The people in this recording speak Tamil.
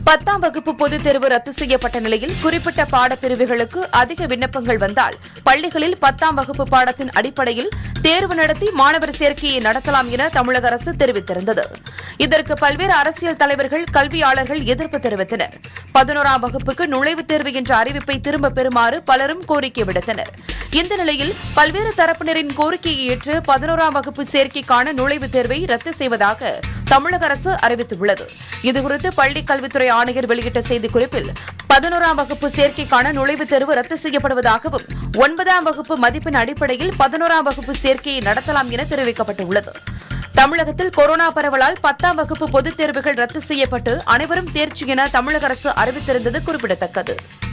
பத்தாம் வகுப்பு பொதுத் தேர்வு ரத்து செய்யப்பட்ட நிலையில் குறிப்பிட்ட பாடப்பிரிவுகளுக்கு அதிக விண்ணப்பங்கள் வந்தால் பள்ளிகளில் பத்தாம் வகுப்பு பாடத்தின் அடிப்படையில் தேர்வு நடத்தி மாணவர் சேர்க்கையை நடத்தலாம் என தமிழக அரசு தெரிவித்திருந்தது இதற்கு பல்வேறு அரசியல் தலைவர்கள் கல்வியாளர்கள் எதிர்ப்பு தெரிவித்தனர் பதினோராம் வகுப்புக்கு நுழைவுத் தேர்வு என்ற அறிவிப்பை திரும்பப் பெறுமாறு பலரும் கோரிக்கை விடுத்தனர் இந்த நிலையில் பல்வேறு தரப்பினரின் கோரிக்கையை ஏற்று பதினோராம் வகுப்பு சேர்க்கைக்கான நுழைவுத் தேர்வை ரத்து செய்வதாக தமிழக அரசு அறிவித்துள்ளது இதுகுறித்து பள்ளிக் கல்வித்துறை ஆணையர் வெளியிட்ட செய்திக்குறிப்பில் பதினோராம் வகுப்பு சேர்க்கைக்கான நுழைவுத் தேர்வு ரத்து செய்யப்படுவதாகவும் ஒன்பதாம் வகுப்பு மதிப்பெண் அடிப்படையில் பதினோராம் வகுப்பு சேர்க்கையை நடத்தலாம் என தெரிவிக்கப்பட்டுள்ளது தமிழகத்தில் கொரோனா பரவலால் பத்தாம் வகுப்பு பொதுத் தேர்வுகள் ரத்து செய்யப்பட்டு அனைவரும் தேர்ச்சி என தமிழக அரசு அறிவித்திருந்தது குறிப்பிடத்தக்கது